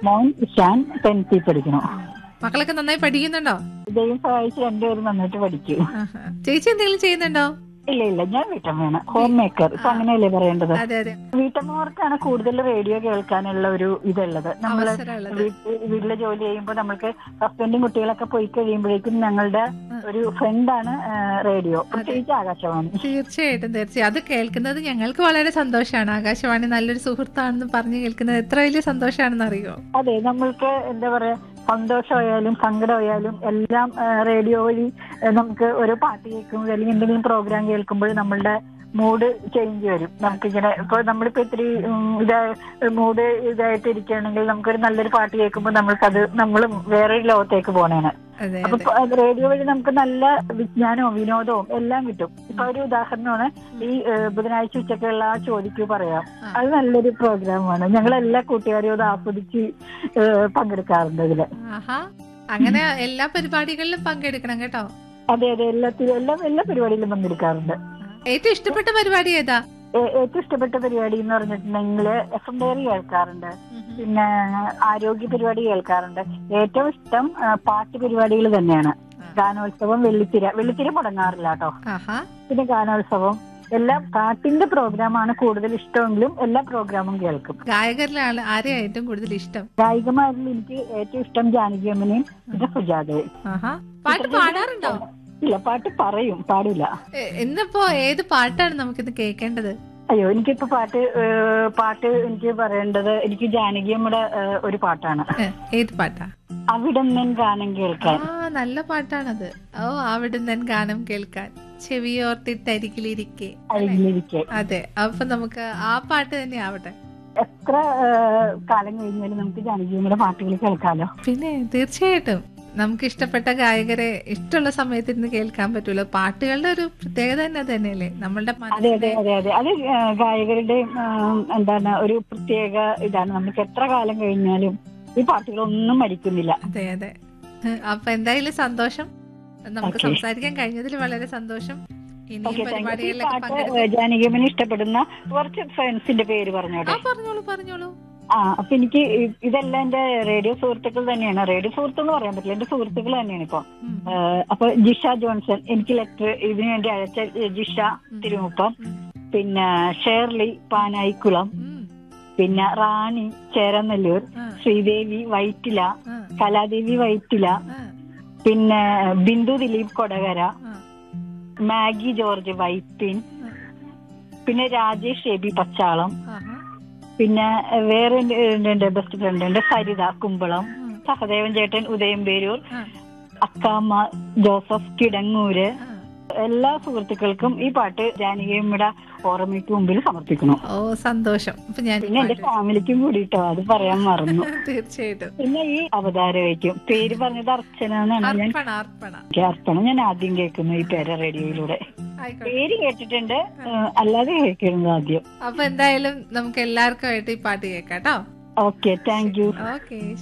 മോൻ ഇഷാൻ ടെൻത്തിൽ പഠിക്കണം മക്കളൊക്കെ നന്നായി പഠിക്കുന്നുണ്ടോ ദൈവം സഹായിച്ച് രണ്ടുപേരും നന്നായിട്ട് പഠിക്കും ആഹാ. ചേച്ചി എന്തെങ്കിലും ചെയ്യുന്നുണ്ടോ ഇല്ല ഇല്ല ഞാൻ വീട്ടമ്മയാണ് ഹോം മേക്കർ ഇപ്പൊ അങ്ങനെയല്ലേ പറയേണ്ടത് അതെ അതെ വീട്ടമ്മമാർക്കാണ് കൂടുതൽ റേഡിയോ കേൾക്കാനുള്ള ഒരു ഇതുള്ളത് നമ്മള് അവസരമുള്ളത് വീട്ടിൽ വീട്ടില് ജോലി ചെയ്യുമ്പോൾ നമ്മൾക്ക് ഹസ്ബൻഡും കുട്ടികളൊക്കെ പോയി കഴിയുമ്പോഴേക്കും ഞങ്ങളുടെ ഒരു ഫ്രണ്ടാണ് റേഡിയോ പ്രത്യേകിച്ച് ആകാശവാണി തീർച്ചയായിട്ടും തീർച്ചയായും അത് കേൾക്കുന്നത് ഞങ്ങൾക്ക് വളരെ സന്തോഷമാണ് ആകാശവാണി നല്ലൊരു സുഹൃത്താണെന്ന് പറഞ്ഞു കേൾക്കുന്നത് എത്ര വലിയ സന്തോഷമാണെന്ന് അറിയോ അതെ നമ്മൾക്ക് എന്താ പറയാ സന്തോഷമായാലും സങ്കടമായാലും എല്ലാം ആ, റേഡിയോ വഴി ആ, നമുക്ക് ഒരു പാട്ട് കേൾക്കുമ്പോൾ അല്ലെങ്കിൽ എന്തെങ്കിലും പ്രോഗ്രാം കേൾക്കുമ്പോൾ നമ്മളുടെ മൂഡ് ചേഞ്ച് വരും നമുക്കിങ്ങനെ ഇപ്പൊ നമ്മളിപ്പോ ഇത്തിരി ഉം, ഇതാ മൂഡ് ഇതായിട്ട് ഇരിക്കുകയാണെങ്കിൽ നമുക്കൊരു നല്ലൊരു പാട്ട് കേൾക്കുമ്പോൾ നമ്മൾക്കത് നമ്മൾ വേറൊരു ലോകത്തേക്ക് പോണേണ് അതെ അപ്പൊ അതെ പ- അത് റേഡിയോ വഴി നമുക്ക് നല്ല വിജ്ഞാനവും വിനോദവും എല്ലാം കിട്ടും ഇപ്പൊ ഒരു ഉദാഹരണമാണ് ഈ ഏഹ്, ബുധനാഴ്ച ഉച്ചക്കുള്ള ആ ചോദിക്കൂ പറയാം ആ. അത് നല്ലൊരു പ്രോഗ്രാമാണ് ഞങ്ങൾ എല്ലാ കൂട്ടുകാരും അത് ആസ്വദിച്ച് ഏഹ്, പങ്കെടുക്കാറുണ്ട് ഇതില് ആഹാ അങ്ങനെ എല്ലാ പരിപാടികളിലും പങ്കെടുക്കണം കേട്ടോ അതെ അതെ എല്ലാത്തിലും എല്ലാ എല്ലാ പരിപാടിയിലും പങ്കെടുക്കാറുണ്ട് ഏറ്റവും ഇഷ്ടപ്പെട്ട പരിപാടി ഏതാ ഏ- ഏറ്റവും ഇഷ്ടപ്പെട്ട പരിപാടി എന്ന് പറഞ്ഞിട്ടുണ്ടെങ്കിൽ എഫ് എം ഡയറി കേൾക്കാറുണ്ട് പിന്നെ ആരോഗ്യ പരിപാടി കേൾക്കാറുണ്ട് ഏറ്റവും ഇഷ്ടം ആ, പാട്ട് പരിപാടികൾ തന്നെയാണ് ഗാനോത്സവം വെള്ളിത്തിര വെള്ളിത്തിര മുടങ്ങാറില്ല കേട്ടോ ആഹാ പിന്നെ ഗാനോത്സവം എല്ലാം പാട്ടിന്റെ പ്രോഗ്രാമാണ് കൂടുതൽ ഇഷ്ടമെങ്കിലും എല്ലാ പ്രോഗ്രാമും കേൾക്കും ഗായകരിലാണ് ആരെയാ ഏറ്റവും കൂടുതൽ ഇഷ്ടം ഗായികമാരിൽ എനിക്ക് ഏറ്റവും ഇഷ്ടം ജാനകി അമ്മനെയും പിന്നെ സുജാതയും ആഹാ പാട്ട് പാടാറുണ്ടോ ഇല്ല പാട്ട് പറയും പാടില്ല എ- ഇന്നിപ്പോ ഏത് പാട്ടാണ് നമുക്കിന്ന് കേൾക്കേണ്ടത് അയ്യോ എനിക്കിപ്പോ പാട്ട് ഏഹ്, പാട്ട് എനിക്ക് പറയേണ്ടത് എനിക്ക് ജാനകി അമ്മയുടെ ഏഹ്, ഒരു പാട്ടാണ് ഏ, ഏത് പാട്ടാ അവിടെ നിന്നും ഗാനം കേൾക്കാൻ ആ നല്ല പാട്ടാണത് ഓ അവിടുന്ന് ഗാനം കേൾക്കാൻ ചെവിയോർത്തിട്ടരികിലിരിക്കെ അരികിലിരിക്കെ അതെ അപ്പൊ നമുക്ക് ആ പാട്ട് തന്നെ ആവട്ടെ എത്ര ഏഹ്, കാലം കഴിഞ്ഞാലും നമുക്ക് ജാനകി അമ്മയുടെ പാട്ടുകൾ കേൾക്കാലോ പിന്നെ തീർച്ചയായിട്ടും നമുക്ക് ഇഷ്ടപ്പെട്ട ഗായകരെ ഇഷ്ടമുള്ള സമയത്ത് ഇരുന്ന് കേൾക്കാൻ പറ്റൂല പാട്ടുകളുടെ ഒരു പ്രത്യേകത തന്നെ അത് തന്നെയല്ലേ നമ്മളുടെ അതെ അതെ മനസ്സിനെ അതെ അതെ അത് ഏഹ്, ഗായകരുടെ ഏഹ്, എന്താണ് ഒരു പ്രത്യേക ഇതാണ് നമുക്ക് എത്ര കാലം കഴിഞ്ഞാലും ഈ പാട്ടുകളൊന്നും മരിക്കുന്നില്ല അതെ അതെ അപ്പൊ എന്തായാലും സന്തോഷം നമുക്ക് Okay. സംസാരിക്കാൻ കഴിഞ്ഞതിൽ വളരെ സന്തോഷം ഇനിയും ഓക്കെ താങ്ക് യു ഈ പരിപാടികളിലൊക്കെ പാട്ട് പങ്കെടുക്കും ജാനകി അമ്മനെ ഇഷ്ടപ്പെടുന്ന കുറച്ച് ഫ്രണ്ട്സിന്റെ പേര് ആ പറഞ്ഞോട്ടെ പറഞ്ഞോളൂ പറഞ്ഞോളൂ ആ അപ്പൊ എനിക്ക് ഇ- ഇതെല്ലാം എന്റെ റേഡിയോ സുഹൃത്തുക്കൾ തന്നെയാണ് റേഡിയോ സുഹൃത്ത് എന്ന് പറയാൻ പറ്റില്ല എന്റെ സുഹൃത്തുക്കൾ തന്നെയാണ് ഇപ്പൊ ഉം. ഏഹ്, അപ്പൊ ജിഷ ജോൺസൺ എനിക്ക് ലെറ്റർ ഇതിനു വേണ്ടി അയച്ച ജിഷ തിരുമുപ്പം ഉം. പിന്നെ ഷേർലി പാനായിക്കുളം ഉം. പിന്നെ റാണി ചേരനെല്ലൂർ ആ, ശ്രീദേവി വൈറ്റില ആ, കലാദേവി വൈറ്റില ആ, പിന്നെ ബിന്ദു ദിലീപ് കൊടകര ആ. മാഗി ജോർജ് വൈപ്പിൻ ആ. പിന്നെ രാജേഷ് എബി പച്ചാളം ആഹാ. പിന്നെ വേറെ എന്റെ- എന്റെ ബെസ്റ്റ് ഫ്രണ്ട് ഉണ്ട് സരിത കുമ്പളം ഉം. സഹദേവൻ ചേട്ടൻ ഉദയം പേരൂർ ആ, അക്കാമ്മ ജോസഫ് കിടങ്ങൂര് ആ. എല്ലാ സുഹൃത്തുക്കൾക്കും ഈ പാട്ട് ജാനകിയമ്മയുടെ ഓർമ്മയ്ക്ക് മുമ്പിൽ സമർപ്പിക്കണം ഓ സന്തോഷം അപ്പൊ ഞാൻ ഈ പിന്നെ എന്റെ പാട്ട് ഫാമിലിക്കും കൂടിട്ടോ അത് പറയാൻ മറന്നു തീർച്ചയായിട്ടും പിന്നെ ഈ അവതാരവയ്ക്കും പേര് പറഞ്ഞത് അർച്ചന എന്നാണ് ഞാൻ അർപ്പണ അർപ്പണ അർപ്പണം ഞാൻ ആദ്യം കേൾക്കുന്നു ഈ പേര് റേഡിയോയിലൂടെ ആയിക്കോട്ടെ പേര് കേട്ടിട്ടുണ്ട് ഏഹ്, അല്ലാതെ കേൾക്കുന്നത് ആദ്യം അപ്പൊ എന്തായാലും നമുക്ക് എല്ലാവർക്കും ആയിട്ട് ഈ പാട്ട് കേൾക്കാം കേട്ടോ ഓക്കെ താങ്ക് യു ഓക്കെ